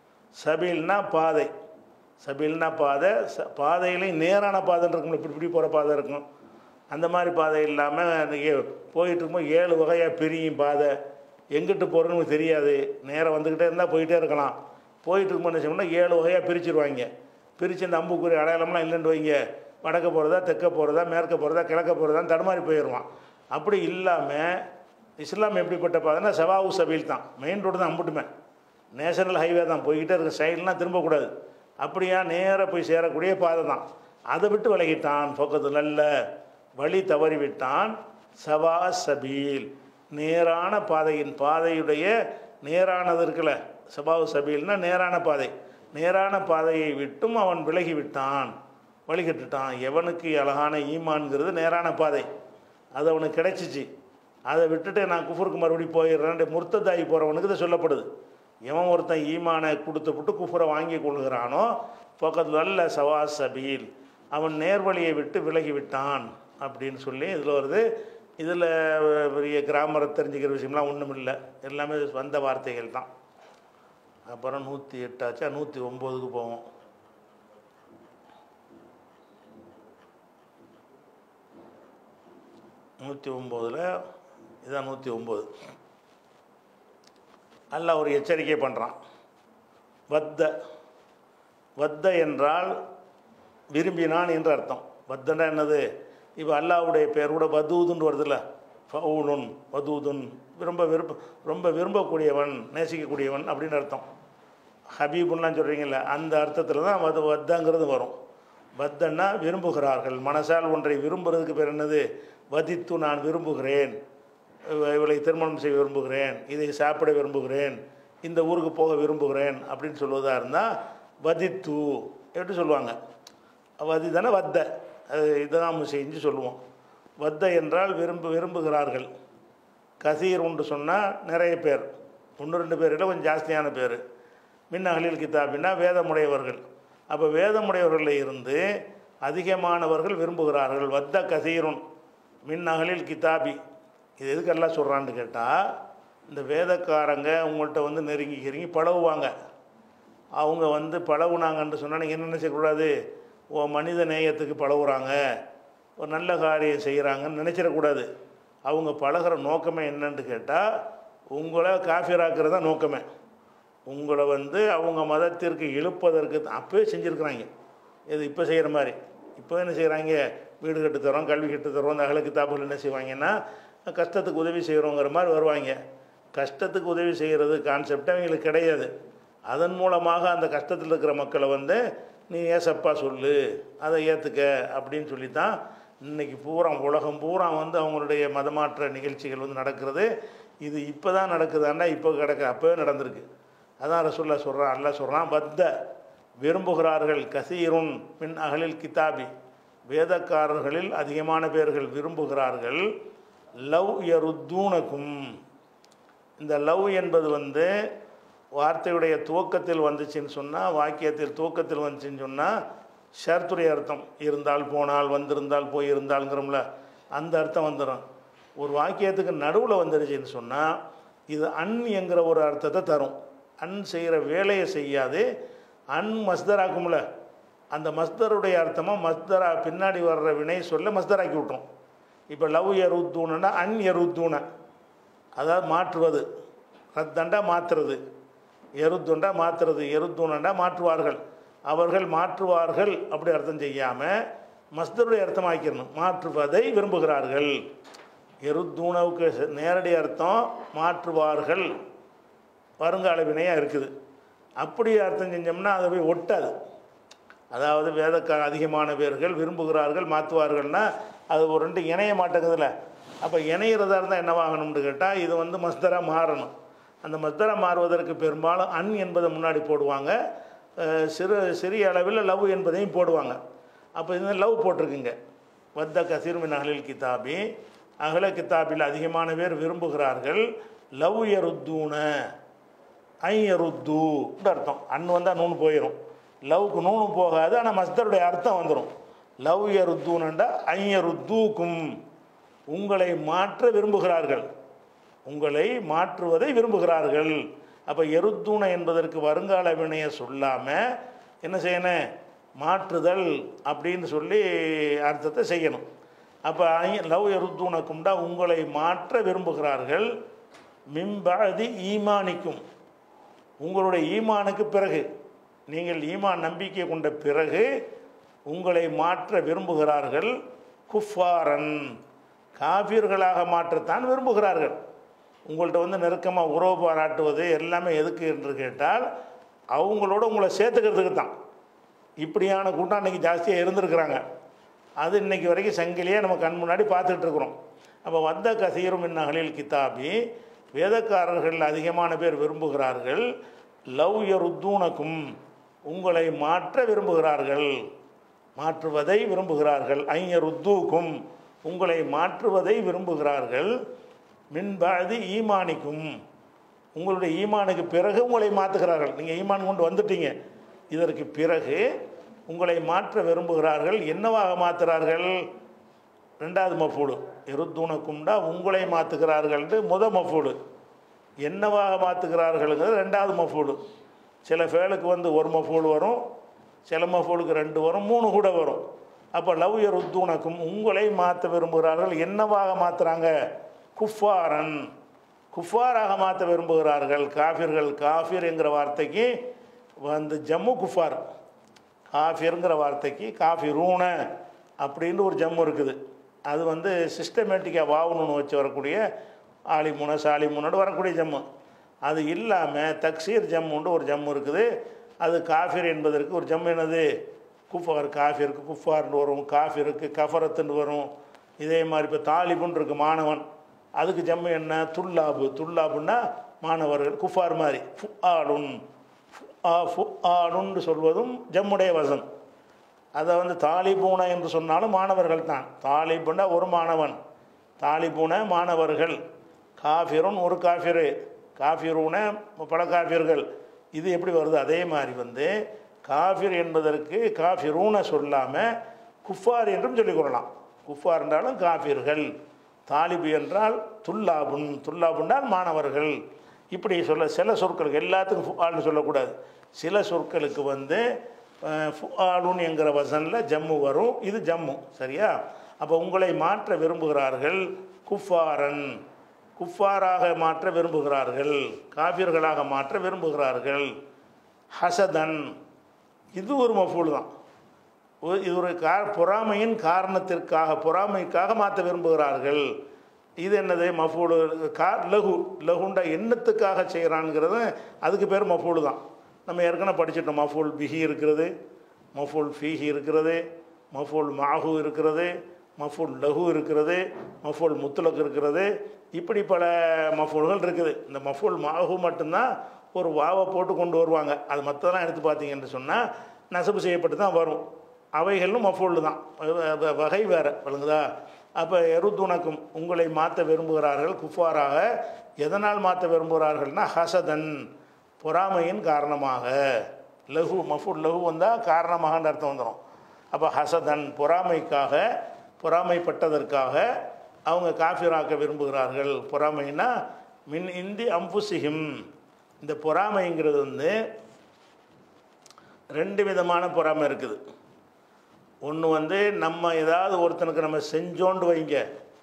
சபீல்னா பாதை சபீல்னா பாதை ச பாதையிலையும் நேரான பாதைன்னு இருக்கும் இப்படி இப்படி போகிற பாதை இருக்கும் அந்த மாதிரி பாதை இல்லாமல் போயிட்டு இருக்கும்போது ஏழு வகையாக பிரியும் பாதை எங்கிட்டு போகிறோன்னு தெரியாது நேராக வந்துக்கிட்டே இருந்தால் போயிட்டே இருக்கலாம் போயிட்டு இருக்கும்போது என்ன செய்யணும்னா ஏழு வகையாக பிரிச்சிருவாங்க பிரித்து இந்த அம்புக்குறி அடையாளம்லாம் இல்லைன்னு வைங்க வடக்க போகிறதா தெற்க போகிறதா மேற்க போகிறதா கிழக்க போகிறதான்னு தடுமாறி போயிடுவான் அப்படி இல்லாமல் இஸ்லாம் எப்படிப்பட்ட பாதைன்னா செவாவு சபீல் தான் மெயின் ரோடு தான் அம்புட்டுமே நேஷனல் ஹைவே தான் போய்கிட்டே இருக்க சைட்லாம் திரும்பக்கூடாது அப்படியா நேராக போய் சேரக்கூடிய பாதை தான் அதை விட்டு விலகிட்டான் ஃபோக்கத்து நல்ல வழி தவறி விட்டான் சவா சபீல் நேரான பாதையின் பாதையுடைய நேரானது இருக்குல்ல சபாவு சபீல்னா நேரான பாதை நேரான பாதையை விட்டும் அவன் விலகி விட்டான் வழிகட்டுட்டான் எவனுக்கு அழகான ஈமான்ங்கிறது நேரான பாதை அது அவனுக்கு கிடைச்சிச்சு அதை விட்டுட்டு நான் குஃபருக்கு மறுபடியும் போயிடுறேன் முர்த்ததாகி போகிறவனுக்கு இதை சொல்லப்படுது எவன் ஒருத்தன் ஈமானை கொடுத்து விட்டு குஃபரை வாங்கி கொள்கிறானோ பக்கத்தில் அல்ல சவா சபீல் அவன் நேர்வழியை விட்டு விலகி விட்டான் அப்படின்னு சொல்லி இதில் வருது இதில் பெரிய கிராமரை தெரிஞ்சுக்கிற விஷயம்லாம் ஒன்றும் இல்லை எல்லாமே வந்த வார்த்தைகள் தான் அப்புறம் நூற்றி எட்டாச்சா நூற்றி ஒம்போதுக்கு போவோம் நூற்றி ஒம்போதில் இதான் நூற்றி ஒம்பது அல்ல ஒரு எச்சரிக்கை பண்ணுறான் வத்த வத்த என்றால் விரும்பினான் என்று அர்த்தம் வத்தனா என்னது இப்போ அல்லாவுடைய பேர் கூட வதூதுன்னு வருதுல்ல ஃபவுலுன் வதூதுன் ரொம்ப விரும்ப ரொம்ப விரும்பக்கூடியவன் நேசிக்கக்கூடியவன் அப்படின்னு அர்த்தம் ஹபீபுன்லாம் சொல்கிறீங்கல்ல அந்த அர்த்தத்தில் தான் வது வத்தங்கிறது வரும் வத்தன்னா விரும்புகிறார்கள் மனசால் ஒன்றை விரும்புறதுக்கு பேர் என்னது வதித்து நான் விரும்புகிறேன் இவ- இவளை திருமணம் செய்ய விரும்புகிறேன் இதை சாப்பிட விரும்புகிறேன் இந்த ஊருக்கு போக விரும்புகிறேன் அப்படின்னு சொல்வதாக இருந்தால் வதித்து எப்படி சொல்லுவாங்க வதி தானே வத்த அது இதுதான் நம்ம செஞ்சு சொல்லுவோம் வத்த என்றால் விரும்பு விரும்புகிறார்கள் கசீர் உண்டு சொன்னால் நிறைய பேர் ஒன்று ரெண்டு பேர் இல்லை கொஞ்சம் ஜாஸ்தியான பேர் மின் அகலில் கிதாபின்னா வேதமுடையவர்கள் அப்போ வேதமுடையவர்களில் இருந்து அதிகமானவர்கள் விரும்புகிறார்கள் வத்த கசீருன் மின் அகலில் கிதாபி இது எதுக்கெல்லாம் சொல்கிறான்னு கேட்டால் இந்த வேதக்காரங்க உங்கள்கிட்ட வந்து நெருங்கி நெருங்கி பழகுவாங்க அவங்க வந்து பழகுனாங்கன்னு சொன்னால் நீங்கள் என்ன நினச்சக்கூடாது ஓ மனித நேயத்துக்கு பழகுறாங்க ஒரு நல்ல காரியம் செய்கிறாங்கன்னு நினச்சிடக்கூடாது அவங்க பழகுற நோக்கமே என்னன்னு கேட்டால் உங்களை காஃபிராக்கிறது தான் நோக்கமே உங்களை வந்து அவங்க மதத்திற்கு இழுப்பதற்கு தான் அப்போவே செஞ்சுருக்குறாங்க இது இப்போ செய்கிற மாதிரி இப்போ என்ன செய்கிறாங்க வீடு கட்டு தரோம் கல்வி கட்டு தரோம் இந்த அகல கிதாபுகள் என்ன செய்வாங்கன்னா கஷ்டத்துக்கு உதவி செய்கிறோங்கிற மாதிரி வருவாங்க கஷ்டத்துக்கு உதவி செய்கிறது கான்செப்ட் அவங்களுக்கு கிடையாது அதன் மூலமாக அந்த கஷ்டத்தில் இருக்கிற மக்களை வந்து நீ ஏசப்பா சொல்லு அதை ஏற்றுக்க அப்படின்னு சொல்லி தான் இன்றைக்கி பூரா உலகம் பூரா வந்து அவங்களுடைய மதமாற்ற நிகழ்ச்சிகள் வந்து நடக்கிறது இது இப்போ தான் நடக்குதாண்டா இப்போ கிடக்கு அப்போவே நடந்திருக்கு அதான் ரசுல்லா சொல்கிறான் அல்லா சொல்கிறான் பத்த விரும்புகிறார்கள் கசீருன் மின் அகலில் கிதாபி வேதக்காரர்களில் அதிகமான பேர்கள் விரும்புகிறார்கள் லவ் யருத்தூனக்கும் இந்த லவ் என்பது வந்து வார்த்தையுடைய துவக்கத்தில் வந்துச்சுன்னு சொன்னால் வாக்கியத்தில் துவக்கத்தில் வந்துச்சுன்னு சொன்னால் ஷர்த்துடைய அர்த்தம் இருந்தால் போனால் வந்திருந்தால் போயிருந்தாலுங்கிறோம்ல அந்த அர்த்தம் வந்துடும் ஒரு வாக்கியத்துக்கு நடுவில் வந்துருச்சுன்னு சொன்னால் இது அன் என்கிற ஒரு அர்த்தத்தை தரும் அன் செய்கிற வேலையை செய்யாது அன் மஸ்தராக்கும்ல அந்த மஸ்தருடைய அர்த்தமாக மஸ்தரா பின்னாடி வர்ற வினை சொல்ல மஸ்தராக்கி விட்டுரும் இப்போ லவ் எருத்தூனா அன் எருத்தூன அதாவது மாற்றுவது ரத்தண்டா மாற்றுறது எருத்துண்டா மாற்றுறது எருத்தூனண்டா மாற்றுவார்கள் அவர்கள் மாற்றுவார்கள் அப்படி அர்த்தம் செய்யாமல் மஸ்தருடைய அர்த்தம் ஆக்கிடணும் மாற்றுவதை விரும்புகிறார்கள் எருத்தூனவுக்கு நேரடி அர்த்தம் மாற்றுவார்கள் வருங்கால வினையாக இருக்குது அப்படி அர்த்தம் செஞ்சோம்னா அதை போய் ஒட்டாது அதாவது வேதக்கா அதிகமான பேர்கள் விரும்புகிறார்கள் மாற்றுவார்கள்னா அது ஒரு ரெண்டு இணைய மாட்டேங்குதுல்ல அப்போ இணையிறதா இருந்தால் என்னவாகணும்னு கேட்டால் இது வந்து மஸ்தராக மாறணும் அந்த மஸ்தரா மாறுவதற்கு பெரும்பாலும் அன் என்பதை முன்னாடி போடுவாங்க அஹ் சிறு சிறிய அளவில் லவ் என்பதையும் போடுவாங்க அப்போ இந்த லவ் போட்டிருக்குங்க வத்த கசீர்மின் அகலில் கிதாபி அகல கிதாபில் அதிகமான பேர் விரும்புகிறார்கள் லவ் எருத்தூன ஐ எருத்து அர்த்தம் அன் வந்தால் நூன் போயிடும் லவ்க்கு நூனு போகாது ஆனால் மஸ்தருடைய அர்த்தம் வந்துடும் லவ் எருத்தூனண்டா ஐ எருத்தூக்கும் உங்களை மாற்ற விரும்புகிறார்கள் உங்களை மாற்றுவதை விரும்புகிறார்கள் அப்போ எருத்தூண என்பதற்கு வருங்கால வினையை சொல்லாமல் என்ன செய்யணும் மாற்றுதல் அப்படின்னு சொல்லி அர்த்தத்தை செய்யணும் அப்போ லவ் எருத்தூணக்கும்டா உங்களை மாற்ற விரும்புகிறார்கள் மிம்பாதி ஈமானிக்கும் உங்களுடைய ஈமானுக்கு பிறகு நீங்கள் ஈமான் நம்பிக்கை கொண்ட பிறகு உங்களை மாற்ற விரும்புகிறார்கள் குஃபாரன் காபீர்களாக மாற்றத்தான் விரும்புகிறார்கள் உங்கள்கிட்ட வந்து நெருக்கமாக உறவு பாராட்டுவது எல்லாமே எதுக்கு என்று கேட்டால் அவங்களோட உங்களை சேர்த்துக்கிறதுக்கு தான் இப்படியான கூட்டம் அன்றைக்கி ஜாஸ்தியாக இருந்திருக்கிறாங்க அது இன்னைக்கு வரைக்கும் சங்கிலியாக நம்ம கண் முன்னாடி பார்த்துட்டு இருக்கிறோம் அப்போ வந்த கசீரும் இன்னகலில் கிதாபி வேதக்காரர்கள் அதிகமான பேர் விரும்புகிறார்கள் லவ் யருத்தூனக்கும் உங்களை மாற்ற விரும்புகிறார்கள் மாற்றுவதை விரும்புகிறார்கள் ஐயருத்தூக்கும் உங்களை மாற்றுவதை விரும்புகிறார்கள் மின்பாதி ஈமானிக்கும் உங்களுடைய ஈமானுக்கு பிறகு உங்களை மாற்றுகிறார்கள் நீங்கள் ஈமான் கொண்டு வந்துட்டீங்க இதற்கு பிறகு உங்களை மாற்ற விரும்புகிறார்கள் என்னவாக மாற்றுறார்கள் ரெண்டாவது மஃபூடு எருத்தூனக்கும்டா உங்களை மாற்றுகிறார்கள்ட்டு முத மஃபூடு என்னவாக மாற்றுகிறார்கள்ங்கிறது ரெண்டாவது மஃபூடு சில ஃபேலுக்கு வந்து ஒரு மஃபூல் வரும் சில மஃபூலுக்கு ரெண்டு வரும் மூணு கூட வரும் அப்போ லவ் எருத்தூனக்கும் உங்களை மாற்ற விரும்புகிறார்கள் என்னவாக மாற்றுறாங்க குஃபாரன் குஃபாராக மாற்ற விரும்புகிறார்கள் காஃபிர்கள் காஃபிர் என்கிற வார்த்தைக்கு வந்து ஜம்மு குஃபார் காஃபிருங்கிற வார்த்தைக்கு காஃபிரூன அப்படின்னு ஒரு ஜம்மு இருக்குது அது வந்து சிஸ்டமேட்டிக்காக வாவணுன்னு வச்சு வரக்கூடிய ஆலிமுன சாலிமுனோடு வரக்கூடிய ஜம்மு அது இல்லாமல் தக்சீர் ஜம்முன்ட்டு ஒரு ஜம்மு இருக்குது அது காஃபிர் என்பதற்கு ஒரு ஜம்மு என்னது குஃபார் காஃபிருக்கு குஃபார்னு வரும் காஃபிருக்கு கஃபரத்துன்னு வரும் இதே மாதிரி இப்போ தாலிபுன்னு இருக்கு மாணவன் அதுக்கு ஜம்மு என்ன துல்லாபு துல்லாபுன்னா மாணவர்கள் குஃபார் மாதிரி ஃபு ஆளுன் ஃபு ஆளுன்னு சொல்வதும் ஜம்முடைய வசம் அதை வந்து தாலிபூன என்று சொன்னாலும் மாணவர்கள் தான் தாலிபுனா ஒரு மாணவன் தாலிபூன மாணவர்கள் காஃபிருன் ஒரு காஃபிரு காஃபிரூன பல காஃபிர்கள் இது எப்படி வருது அதே மாதிரி வந்து காஃபிர் என்பதற்கு காஃபிரூன சொல்லாமல் குஃபார் என்றும் சொல்லிக் கொள்ளலாம் குஃபார் என்றாலும் காஃபிர்கள் தாலிபு என்றால் துல்லாபுன் துல்லாபுன்னால் மாணவர்கள் இப்படி சொல்ல சில சொற்களுக்கு எல்லாத்துக்கும் ஃபுஆல்னு சொல்லக்கூடாது சில சொற்களுக்கு வந்து அஹ், ஃபுஆலுன் என்கிற வசனில் ஜம்மு வரும் இது ஜம்மு சரியா அப்போ உங்களை மாற்ற விரும்புகிறார்கள் குஃபாரன் குஃபாராக மாற்ற விரும்புகிறார்கள் காபிர்களாக மாற்ற விரும்புகிறார்கள் ஹசதன் இது ஒரு மஃபூல் தான் ஒரு- இது ஒரு கா பொறாமையின் காரணத்திற்காக பொறாமைக்காக மாற்ற விரும்புகிறார்கள் இது என்னது மஃபூலு கா லகு லகுண்டா எண்ணத்துக்காக செய்கிறான்ங்கிறது அதுக்கு பேர் மஃபூலு தான் நம்ம ஏற்கனவே படிச்சிட்டோம் மஃபூல் பிஹி இருக்கிறது மஃபூல் ஃபீஹி இருக்கிறது மஃபூல் மாஹு இருக்கிறது மஃபூல் லகு இருக்கிறது மஃபூல் முத்துலக் இருக்கிறது இப்படி பல மஃபூல்கள் இருக்குது இந்த மஃபூல் மாஹு மட்டும்தான் ஒரு வாவை போட்டு கொண்டு வருவாங்க அது மற்றதெல்லாம் எடுத்து பார்த்தீங்கன்னு சொன்னால் நசபு செய்யப்பட்டு தான் வரும் அவைகளும் மஃபூல் தான் வ- வ- வகை வேறு விளங்குதா அப்போ எருத்துணக்கும் உங்களை மாற்ற விரும்புகிறார்கள் குஃபாராக எதனால் மாற்ற விரும்புகிறார்கள்னா ஹசதன் பொறாமையின் காரணமாக லகு மஃபூல் லகு வந்தால் காரணமாகன்ற அர்த்தம் வந்துடும் அப்போ ஹசதன் பொறாமைக்காக பொறாமைப்பட்டதற்காக அவங்க காஃபிராக்க விரும்புகிறார்கள் பொறாமைன்னா மின் இந்தி அம்புசிஹிம் இந்த பொறாமைங்கிறது வந்து ரெண்டு விதமான பொறாமை இருக்குது ஒன்று வந்து நம்ம ஏதாவது ஒருத்தனுக்கு நம்ம செஞ்சோண்டு வைங்க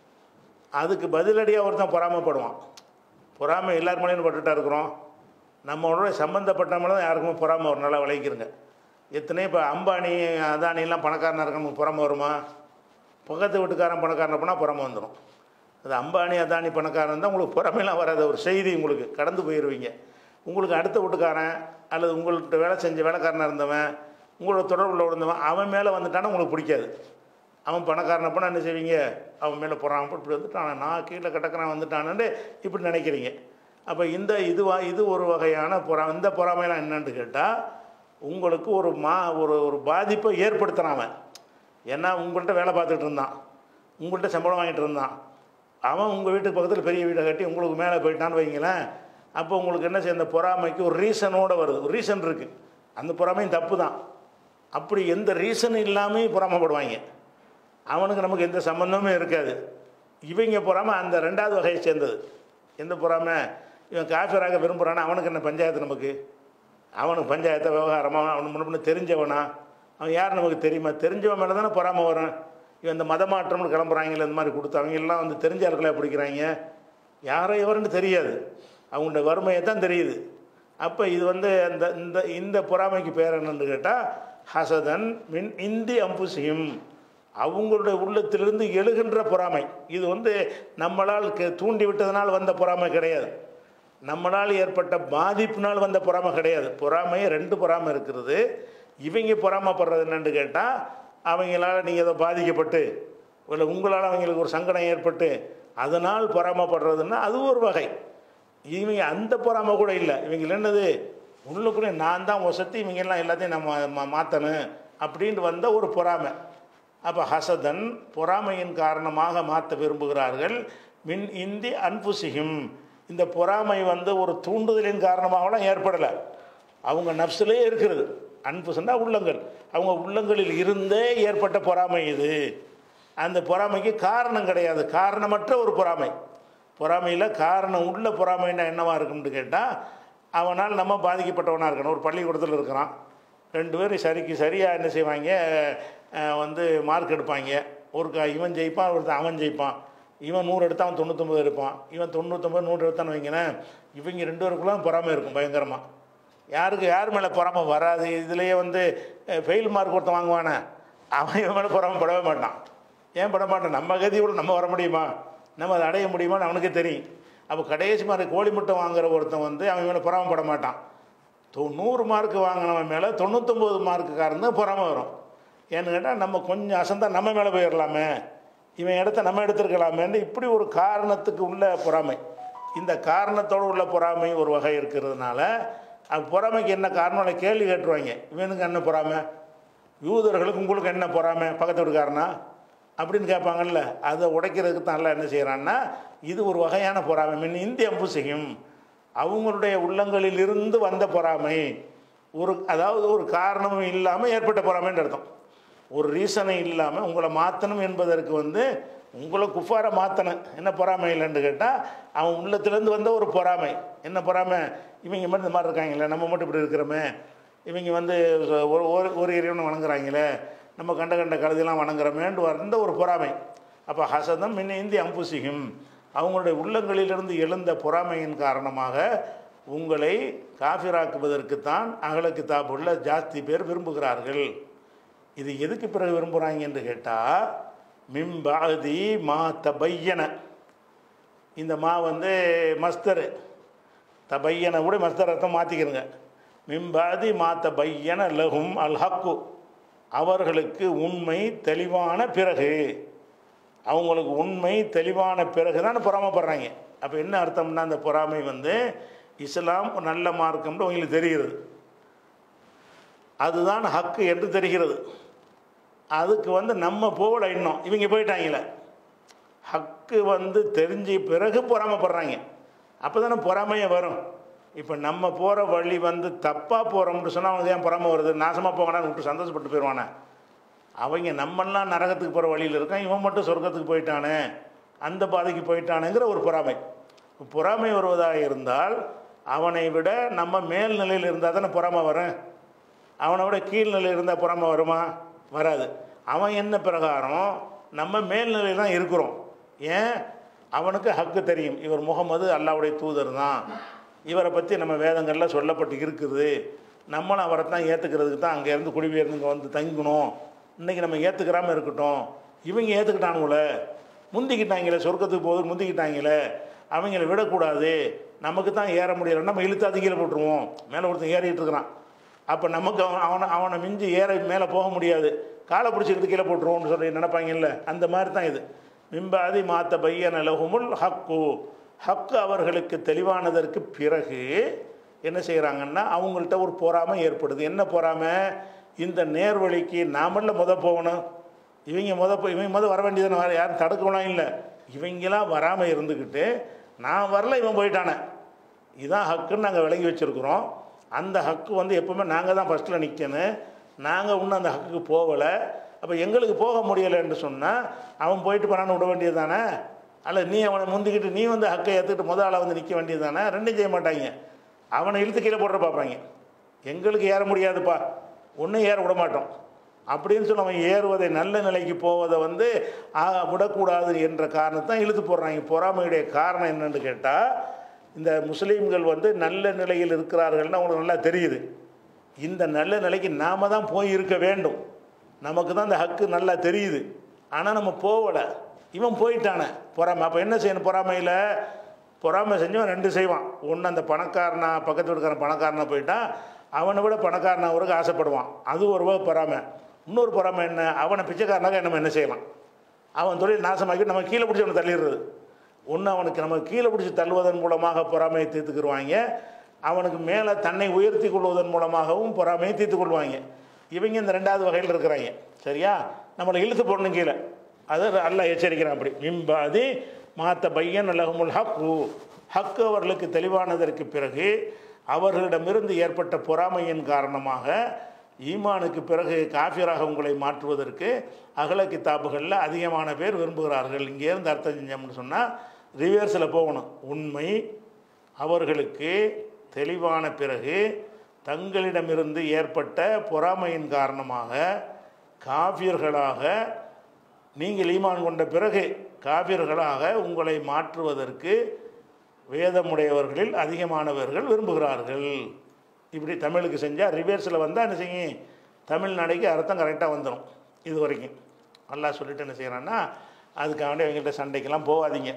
அதுக்கு பதிலடியாக ஒருத்தன் பொறாமைப்படுவான் பொறாமை எல்லார் மேலேயும் பட்டுட்டா இருக்கிறோம் நம்மளோட சம்மந்தப்பட்டவங்கள தான் யாருக்குமே பொறாமை ஒரு நல்லா விளைக்கிறங்க எத்தனை இப்போ அம்பானி அதானிலாம் பணக்காரனாக இருக்கணும் பொறாமை வருமா பக்கத்து வீட்டுக்காரன் பணக்காரன் போனால் பொறாமை வந்துடும் அது அம்பானி அதானி பணக்காரன் தான் உங்களுக்கு பொறாமைலாம் வராது ஒரு செய்தி உங்களுக்கு கடந்து போயிடுவீங்க உங்களுக்கு அடுத்த வீட்டுக்காரன் அல்லது உங்கள்கிட்ட வேலை செஞ்ச வேலைக்காரனாக இருந்தவன் உங்களோட தொடர்பில் இருந்தவன் அவன் மேலே வந்துட்டானா உங்களுக்கு பிடிக்காது அவன் பணக்காரனை போனால் என்ன செய்வீங்க அவன் மேலே போகிறான் இப்படி வந்துட்டான் நான் கீழே கிடக்கிறான் வந்துட்டானு இப்படி நினைக்கிறீங்க அப்போ இந்த இதுவா இது ஒரு வகையான பொறா இந்த பொறாமைலாம் என்னன்னு கேட்டால் உங்களுக்கு ஒரு மா ஒரு ஒரு பாதிப்பை ஏற்படுத்துகிறான் அவன் ஏன்னா உங்கள்கிட்ட வேலை பார்த்துட்டு இருந்தான் உங்கள்கிட்ட சம்பளம் வாங்கிட்டு இருந்தான் அவன் உங்கள் வீட்டுக்கு பக்கத்தில் பெரிய வீடை கட்டி உங்களுக்கு மேலே போயிட்டான்னு வைங்களேன் அப்போ உங்களுக்கு என்ன செய்ய இந்த பொறாமைக்கு ஒரு ரீசனோடு வருது ஒரு ரீசன் இருக்குது அந்த பொறாமையும் தப்பு தான் அப்படி எந்த ரீசன் இல்லாமல் பொறாமைப்படுவாங்க அவனுக்கு நமக்கு எந்த சம்மந்தமும் இருக்காது இவங்க பொறாமல் அந்த ரெண்டாவது வகையை சேர்ந்தது எந்த பொறாமை இவன் காஃபிராக விரும்புகிறானா அவனுக்கு என்ன பஞ்சாயத்து நமக்கு அவனுக்கு பஞ்சாயத்து விவகாரமாக அவனுக்கு முன்ன பின்ன தெரிஞ்சவனா அவன் யார் நமக்கு தெரியுமா தெரிஞ்சவன் மேலே தானே பொறாமை வரும் இவன் இந்த மதமாற்றம்னு கிளம்புறாங்களே இந்த மாதிரி கொடுத்து அவங்க எல்லாம் வந்து தெரிஞ்ச ஆட்களை பிடிக்கிறாங்க யாரோ எவருன்னு தெரியாது அவங்களோட வறுமையை தான் தெரியுது அப்போ இது வந்து அந்த இந்த இந்த பொறாமைக்கு பேர் என்னன்னு கேட்டால் ஹசதன் மின் இந்தி அம்புசியும் அவங்களுடைய உள்ளத்திலிருந்து எழுகின்ற பொறாமை இது வந்து நம்மளால் கே- தூண்டி விட்டதனால் வந்த பொறாமை கிடையாது நம்மளால் ஏற்பட்ட பாதிப்பினால் வந்த பொறாமை கிடையாது பொறாமை ரெண்டு பொறாமை இருக்கிறது இவங்க பொறாமைப்படுறது என்னன்னு கேட்டால் அவங்களால நீங்கள் ஏதோ பாதிக்கப்பட்டு இல்லை உங்களால் அவங்களுக்கு ஒரு சங்கடம் ஏற்பட்டு அதனால் பொறாமைப்படுறதுன்னா அது ஒரு வகை இவங்க அந்த பொறாமை கூட இல்லை இவங்க என்னது உள்ளுக்குள்ளே நான் தான் ஒசத்தி இவங்க எல்லாம் எல்லாத்தையும் நம்ம மா- மாற்றணும் அப்படின்ட்டு வந்த ஒரு பொறாமை அப்போ ஹசதன் பொறாமையின் காரணமாக மாற்ற விரும்புகிறார்கள் மின் இந்தி அன்புசிகும் இந்த பொறாமை வந்து ஒரு தூண்டுதலின் காரணமாகலாம் ஏற்படலை அவங்க நப்சிலே இருக்கிறது அன்பு சொன்னால் உள்ளங்கள் அவங்க உள்ளங்களில் இருந்தே ஏற்பட்ட பொறாமை இது அந்த பொறாமைக்கு காரணம் கிடையாது காரணமற்ற ஒரு பொறாமை பொறாமையில் காரணம் உள்ள பொறாமைன்னா என்னவா இருக்கும்னு கேட்டால் அவனால் நம்ம பாதிக்கப்பட்டவனாக இருக்கணும் ஒரு பள்ளிக்கூடத்தில் இருக்கிறான் ரெண்டு பேரும் சரிக்கு சரியாக என்ன செய்வாங்க அஹ், வந்து மார்க் எடுப்பாங்க ஒரு க இவன் ஜெயிப்பான் ஒருத்தன் அவன் ஜெயிப்பான் இவன் நூறு எடுத்தா அவன் தொண்ணூத்தொம்பது எடுப்பான் இவன் தொண்ணூத்தொம்பது நூறு எடுத்தான்னு வைங்களேன் இவங்க ரெண்டு பேருக்குள்ள பொறாமை இருக்கும் பயங்கரமாக யாருக்கு யார் மேலே பொறாமை வராது இதுலேயே வந்து ஃபெயில் மார்க் ஒருத்தன் வாங்குவானே அவன் இவன் மேலே பொறாமைப்படவே மாட்டான் ஏன் பட மாட்டான் நம்ம கதியோட நம்ம வர முடியுமா நம்ம அதை அடைய முடியுமான்னு அவனுக்கே தெரியும் அப்போ கடைசி மார்க் கோழி முட்டை வாங்குற ஒருத்தன் வந்து அவன் மேலே பொறாமைப்பட மாட்டான் தொ- நூறு மார்க் வாங்கினவன் மேலே தொண்ணூத்தொம்பது மார்க்குக்காரன் தான் பொறாமை வரும் ஏன்னு கேட்டால் நம்ம கொஞ்சம் அசந்தா நம்ம மேலே போயிடலாமே இவன் இடத்த நம்ம எடுத்துருக்கலாமேன்னு இப்படி ஒரு காரணத்துக்கு உள்ள பொறாமை இந்த காரணத்தோடு உள்ள பொறாமை ஒரு வகை இருக்கிறதுனால அது பொறாமைக்கு என்ன காரணம் கேள்வி கேட்டுருவாங்க இவனுக்கு என்ன பொறாமை யூதர்களுக்கு உங்களுக்கு என்ன பொறாமை பக்கத்து வீட்டுக்காரனா அப்படின்னு கேட்பாங்கல்ல அதை உடைக்கிறதுக்கு தான் எல்லாம் என்ன செய்கிறான்னா இது ஒரு வகையான பொறாமை மின் இந்திய அம்பு செய்யும் அவங்களுடைய உள்ளங்களில் இருந்து வந்த பொறாமை ஒரு அதாவது ஒரு காரணமும் இல்லாமல் ஏற்பட்ட பொறாமைன்னு அர்த்தம் ஒரு ரீசனை இல்லாமல் உங்களை மாற்றணும் என்பதற்கு வந்து உங்களை குஃபாரை மாற்றணும் என்ன பொறாமை இல்லைன்னு கேட்டால் அவன் உள்ளத்துலேருந்து வந்த ஒரு பொறாமை என்ன பொறாமை இவங்க மட்டும் இந்த மாதிரி இருக்காங்களே நம்ம மட்டும் இப்படி இருக்கிறோமே இவங்க வந்து ஒரு ஒரு ஒரு இறைவனை வணங்குறாங்களே நம்ம கண்ட கண்ட கழுதெல்லாம் வணங்குறோமேன்னு வந்த ஒரு பொறாமை அப்போ ஹசதம் மின்ன இந்தி அம்புசிகும் அவங்களுடைய உள்ளங்களிலிருந்து எழுந்த பொறாமையின் காரணமாக உங்களை காஃபிராக்குவதற்குத்தான் அகல கிதாபுள்ள ஜாஸ்தி பேர் விரும்புகிறார்கள் இது எதுக்கு பிறகு விரும்புகிறாங்க என்று கேட்டால் மிம்பாதி மா தபையன இந்த மா வந்து மஸ்தரு தபையனை கூட மஸ்தர் அர்த்தம் மாற்றிக்கிறங்க மிம்பாதி மா தபையன லஹும் அல் ஹக்கு அவர்களுக்கு உண்மை தெளிவான பிறகு அவங்களுக்கு உண்மை தெளிவான பிறகு தான் பொறாமப்படுறாங்க அப்போ என்ன அர்த்தம்னா அந்த பொறாமை வந்து இஸ்லாம் ஒரு நல்ல மார்க்கம்னு அவங்களுக்கு தெரிகிறது அதுதான் ஹக்கு என்று தெரிகிறது அதுக்கு வந்து நம்ம போகல இன்னும் இவங்க போயிட்டாங்களே ஹக்கு வந்து தெரிஞ்ச பிறகு பொறாமப்படுறாங்க அப்போ தானே பொறாமையே வரும் இப்போ நம்ம போகிற வழி வந்து தப்பாக போகிறோம்னு சொன்னால் அவங்க ஏன் பொறாமை வருது நாசமாக போங்கடான்னு விட்டு சந்தோஷப்பட்டு போயிடுவானே அவங்க நம்மெல்லாம் நரகத்துக்கு போகிற வழியில் இருக்கான் இவன் மட்டும் சொர்க்கத்துக்கு போயிட்டானே அந்த பாதைக்கு போயிட்டானுங்கிற ஒரு பொறாமை பொறாமை வருவதாக இருந்தால் அவனை விட நம்ம மேல்நிலையில் இருந்தால் தானே பொறாமை வரும் அவனை விட கீழ்நிலையில் இருந்தால் பொறாமை வருமா வராது அவன் என்ன பிரகாரம் நம்ம மேல்நிலையில் தான் இருக்கிறோம் ஏன் அவனுக்கு ஹக்கு தெரியும் இவர் முகமது அல்லாவுடைய தூதர் தான் இவரை பற்றி நம்ம வேதங்களில் சொல்லப்பட்டு இருக்குது நம்மளும் அவரை தான் ஏற்றுக்கிறதுக்கு தான் அங்கேருந்து குடிபெயர்ந்து இங்கே வந்து தங்கணும் இன்றைக்கி நம்ம ஏற்றுக்கிறாமல் இருக்கட்டும் இவங்க ஏற்றுக்கிட்டானுங்களே முந்திக்கிட்டாங்களே சொர்க்கத்துக்கு போகுது முந்திக்கிட்டாங்களே அவங்கள விடக்கூடாது நமக்கு தான் ஏற முடியல நம்ம இழுத்து கீழே போட்டுருவோம் மேலே ஒருத்தன் ஏறிட்டு இருக்கிறான் அப்போ நமக்கு அவன் அவனை அவனை மிஞ்சி ஏற மேலே போக முடியாது காலை பிடிச்சிக்கிட்டு கீழே போட்டுருவோம்னு சொல்லி நினைப்பாங்கல்ல அந்த மாதிரி தான் இது மிம்பாதி மாத்த பையன லகுமுல் ஹக்கு ஹக்கு அவர்களுக்கு தெளிவானதற்கு பிறகு என்ன செய்கிறாங்கன்னா அவங்கள்ட்ட ஒரு பொறாமை ஏற்படுது என்ன பொறாமை இந்த நேர்வழிக்கு நாமல்ல முத போகணும் இவங்க முத போய் இவங்க முத வர வேண்டியதுன்னு வர யாரும் தடுக்கலாம் இல்லை இவங்களாம் வராமல் இருந்துக்கிட்டு நான் வரல இவன் போயிட்டானே இதுதான் ஹக்குன்னு நாங்கள் விளங்கி வச்சுருக்குறோம் அந்த ஹக்கு வந்து எப்போவுமே நாங்கள் தான் ஃபஸ்ட்டில் நிற்கணும் நாங்கள் இன்னும் அந்த ஹக்குக்கு போகலை அப்போ எங்களுக்கு போக முடியலைன்னு சொன்னால் அவன் போயிட்டு போனான்னு விட வேண்டியது தானே அல்ல நீ அவனை முந்திக்கிட்டு நீ வந்து ஹக்கை ஏற்றுக்கிட்டு முத ஆளை வந்து நிற்க வேண்டியது தானே ரெண்டும் செய்ய மாட்டாங்க அவனை இழுத்து கீழே போடுற பார்ப்பாங்க எங்களுக்கு ஏற முடியாதுப்பா ஒன்றும் ஏற விட மாட்டோம் அப்படின்னு சொல்லி அவன் ஏறுவதை நல்ல நிலைக்கு போவதை வந்து ஆ, விடக்கூடாது என்ற காரணத்தான் இழுத்து போடுறாங்க பொறாமையுடைய காரணம் என்னன்னு கேட்டால் இந்த முஸ்லீம்கள் வந்து நல்ல நிலையில் இருக்கிறார்கள்னு அவங்களுக்கு நல்லா தெரியுது இந்த நல்ல நிலைக்கு நாம தான் போய் இருக்க வேண்டும் நமக்கு தான் இந்த ஹக்கு நல்லா தெரியுது ஆனால் நம்ம போகலை இவன் போயிட்டானே பொறாமை அப்போ என்ன செய்யணும் பொறாமையில் பொறாமை செஞ்சவன் ரெண்டு செய்வான் ஒன்று அந்த பணக்காரனா பக்கத்து வீட்டுக்காரன் பணக்காரனா போயிட்டான் அவனை விட பணக்காரனா ஒரு ஆசைப்படுவான் அது ஒரு வகை பொறாமை இன்னொரு பொறாமை என்ன அவனை பிச்சைக்காரனாக நம்ம என்ன செய்யலாம் அவன் தொழில் நாசமாக்கி நம்ம கீழே பிடிச்சி அவனை தள்ளிடுறது ஒன்று அவனுக்கு நம்ம கீழே பிடிச்சி தள்ளுவதன் மூலமாக பொறாமையை தீர்த்துக்கிடுவாங்க அவனுக்கு மேலே தன்னை உயர்த்தி கொள்வதன் மூலமாகவும் பொறாமையை தீர்த்து கொள்வாங்க இவங்க இந்த ரெண்டாவது வகையில் இருக்கிறாங்க சரியா நம்மளை இழுத்து போடணும் கீழே அது அல்லாஹ் எச்சரிக்கிறான் அப்படி மிம்பாதி மாத்த பையன் லஹமுல் ஹக்கு ஹக்கு அவர்களுக்கு தெளிவானதற்கு பிறகு அவர்களிடமிருந்து ஏற்பட்ட பொறாமையின் காரணமாக ஈமானுக்கு பிறகு காஃபியராக உங்களை மாற்றுவதற்கு அகல கித்தாபுகளில் அதிகமான பேர் விரும்புகிறார்கள் இங்கேருந்து அர்த்தம் செஞ்சோம்னு சொன்னால் ரிவர்ஸில் போகணும் உண்மை அவர்களுக்கு தெளிவான பிறகு தங்களிடமிருந்து ஏற்பட்ட பொறாமையின் காரணமாக காஃபியர்களாக நீங்கள் ஈமான் கொண்ட பிறகு காபிர்களாக உங்களை மாற்றுவதற்கு வேதமுடையவர்களில் அதிகமானவர்கள் விரும்புகிறார்கள் இப்படி தமிழுக்கு செஞ்சால் ரிவர்ஸில் வந்தால் என்ன செய்யும் தமிழ் நடைக்கு அர்த்தம் கரெக்டாக வந்துடும் இது வரைக்கும் அல்லாஹ் சொல்லிட்டு என்ன செய்கிறான்னா அதுக்காண்டி அவங்கள்ட்ட சண்டைக்கெல்லாம் போகாதீங்க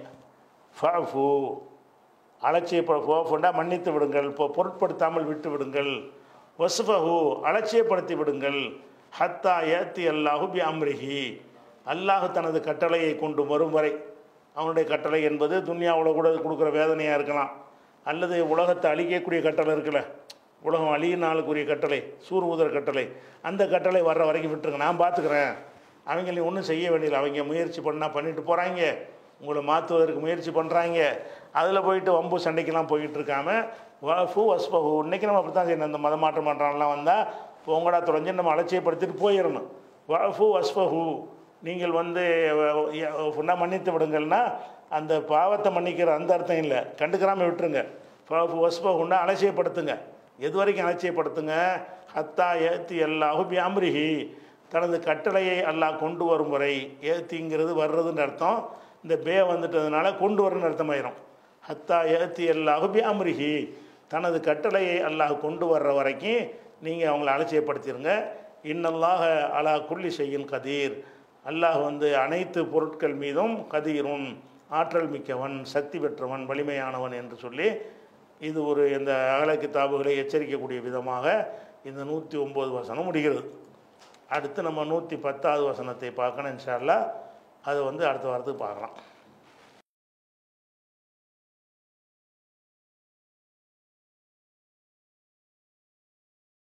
ஃபு அலட்சியப்பட ஃபோஃபுண்டா மன்னித்து விடுங்கள் பொ பொருட்படுத்தாமல் விட்டு விடுங்கள் வசுஃபஹு அலட்சியப்படுத்தி விடுங்கள் ஹத்தா ஏத்தி அல்லாஹு பி அம்ரிஹி அல்லாஹ் தனது கட்டளையை கொண்டு வரும் வரை அவனுடைய கட்டளை என்பது துன்யாவில் கூட கொடுக்குற வேதனையாக இருக்கலாம் அல்லது உலகத்தை அழிக்கக்கூடிய கட்டளை இருக்குல்ல உலகம் அழியும் நாளுக்குரிய கட்டளை சூர் ஊதர் கட்டளை அந்த கட்டளை வர்ற வரைக்கும் விட்டுருங்க நான் பார்த்துக்கிறேன் அவங்கள ஒன்றும் செய்ய வேண்டியதில்லை அவங்க முயற்சி பண்ணால் பண்ணிட்டு போகிறாங்க உங்களை மாற்றுவதற்கு முயற்சி பண்ணுறாங்க அதில் போயிட்டு வம்பு சண்டைக்கெல்லாம் போயிட்டு இருக்காம வஃபு வஸ்பஹு இன்னைக்கு நம்ம அப்படி தான் செய்யணும் இந்த மதமாற்றம் பண்ணுறாங்கலாம் வந்தால் போங்கடா தொலைஞ்சு நம்ம அலட்சியப்படுத்திட்டு போயிடணும் வஃபு வஸ்பஹு நீங்கள் வந்து ஃபுல்லாக மன்னித்து விடுங்கள்னா அந்த பாவத்தை மன்னிக்கிற அந்த அர்த்தம் இல்லை கண்டுக்கிறாமல் விட்டுருங்க வஃபு வஸ்பஹுன்னா அலட்சியப்படுத்துங்க எது வரைக்கும் அலட்சியப்படுத்துங்க ஹத்தா ஏத்தி அல்லாஹு பியாம்ரிஹி தனது கட்டளையை அல்லாஹ் கொண்டு வரும் வரை ஏத்திங்கிறது வர்றதுன்னு அர்த்தம் இந்த பே வந்துட்டதுனால கொண்டு வரணும்னு அர்த்தமாயிரும் ஹத்தா ஏத்தி அல்லாஹு பியாம்ரிஹி தனது கட்டளையை அல்லாஹ் கொண்டு வர்ற வரைக்கும் நீங்கள் அவங்கள அலட்சியப்படுத்திடுங்க இன்னல்லாக அலா குல்லி செய்யும் கதீர் அல்லாஹ் வந்து அனைத்து பொருட்கள் மீதும் கதீரும் ஆற்றல் மிக்கவன் சக்தி பெற்றவன் வலிமையானவன் என்று சொல்லி இது ஒரு இந்த அகல கிதாபுகளை எச்சரிக்கக்கூடிய விதமாக இந்த நூற்றி ஒம்பது வசனம் முடிகிறது அடுத்து நம்ம நூற்றி பத்தாவது வசனத்தை பார்க்கணும் இன்ஷா அல்லாஹ் அதை வந்து அடுத்த வாரத்துக்கு பார்க்கலாம்